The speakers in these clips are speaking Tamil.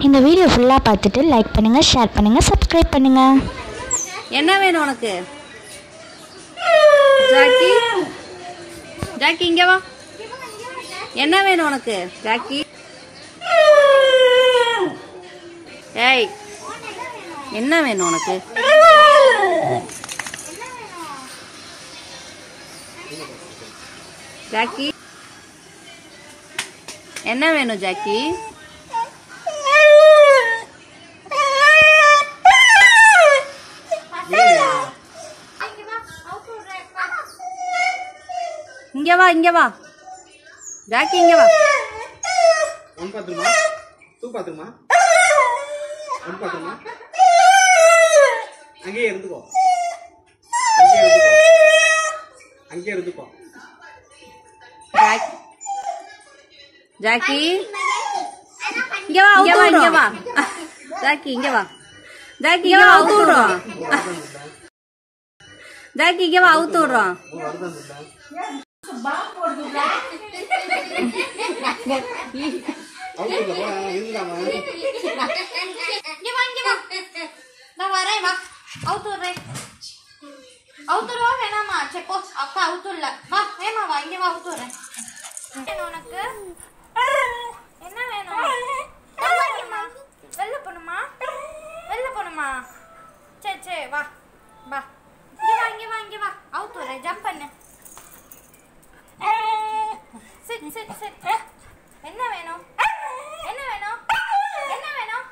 இந்த வீடியோ ஃபுல்லாக பார்த்துட்டு லைக் பண்ணுங்கள் ஷேர் பண்ணுங்கள் சப்ஸ்கிரைப் பண்ணுங்கள் என்ன வேணும் உனக்கு ஜாக்கி ஜாக்கி இங்க வா என்ன வேணும் உனக்கு ஜாக்கி ஏய் என்ன வேணும் உனக்கு ஜாக்கி என்ன வேணும் ஜாக்கி இங்க வா இங்க வா ஜாக்கி இங்க வா ஒன் பாத்ரூமா டூ பாத்ரூமா ஒன் பாத்ரூமா அங்கேயே இருந்துக்கோ அங்கேயே இருந்துக்கோ அங்கேயே இருந்துக்கோ ஜாக்கி ஜாக்கி இங்க வா இங்க வா இங்க வா ஜாக்கி இங்க வா ஜாக்கி இங்க வா அவுத்து விடுறோம் ஜாக்கி இங்க வா அவுத்து விடுறோம் அவுட்டு போடா இருந்தாமா இங்க வா இங்க வா நான் வரேன் வா அவுத்து விடுறேன் அவுத்துருவா வேணாமா சரி போ அக்கா அவுத்துடல வா வேமா வா இங்க வா அவுத்து விடுறேன் வேணும் உனக்கு என்ன வேணும் வேணுமா? வெளில போணுமா வெளில போணுமா சரி சரி வா வா இங்க வா இங்க வா இங்க வா அவுத்து விடுறேன் ஜம்ப் பண்ணு சிட் சிட் சிட் என்ன வேணும் என்ன வேணும் என்ன வேணும்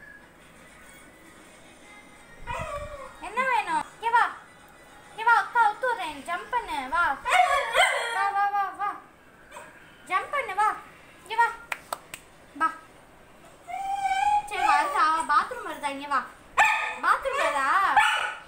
என்ன வேணும் இங்க வா இங்க வா அக்கா அவுத்து விடுறேன் ஜம்ப் பண்ணு வா வா வா வா வா ஜம்ப் பண்ணு வா இங்க வா வா சரி வருதா பாத்ரூம் வருதா இங்க வா பாத்ரூம் வருதா